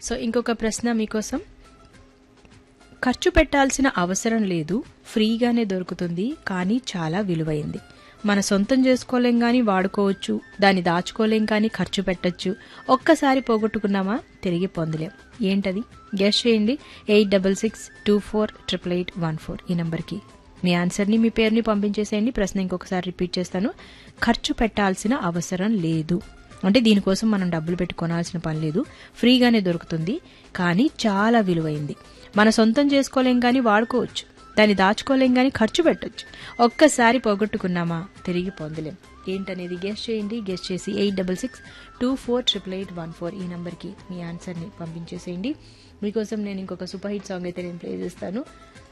so ఇంకొక ప్రశ్న మీకోసం ఖర్చు పెట్టాల్సిన అవసరం లేదు ఫ్రీగానే దొరుకుతుంది కానీ చాలా విలువైంది మన సొంతం చేసుకోలేం కానీ వాడుకోవచ్చు దాన్ని దాచుకోలేం కానీ ఖర్చు పెట్టొచ్చు ఒక్కసారి పోగొట్టుకున్నామా తిరిగి పొందలేం ఏంటది గెస్ చేయండి eight double six two four triple eight one four ఈ నెంబర్కి మీ ఆన్సర్ని మీ పేరుని పంపించేసేయండి ప్రశ్న ఇంకొకసారి రిపీట్ చేస్తాను ఖర్చు పెట్టాల్సిన అవసరం లేదు అంటే దీనికోసం మనం డబ్బులు పెట్టి కొనాల్సిన పని లేదు ఫ్రీగానే దొరుకుతుంది కానీ చాలా విలువైంది మన సొంతం చేసుకోలేం కానీ వాడుకోవచ్చు దాన్ని దాచుకోలేం కానీ ఖర్చు పెట్టొచ్చు ఒక్కసారి పోగొట్టుకున్నామా తిరిగి పొందలేం ఏంటనేది గెస్ట్ చేయండి గెస్ట్ చేసి eight double six two four triple eight one four ఈ నెంబర్కి మీ ఆన్సర్ని పంపించేసేయండి మీకోసం నేను ఇంకొక సూపర్ హిట్ సాంగ్ అయితే నేను ప్లే చేస్తాను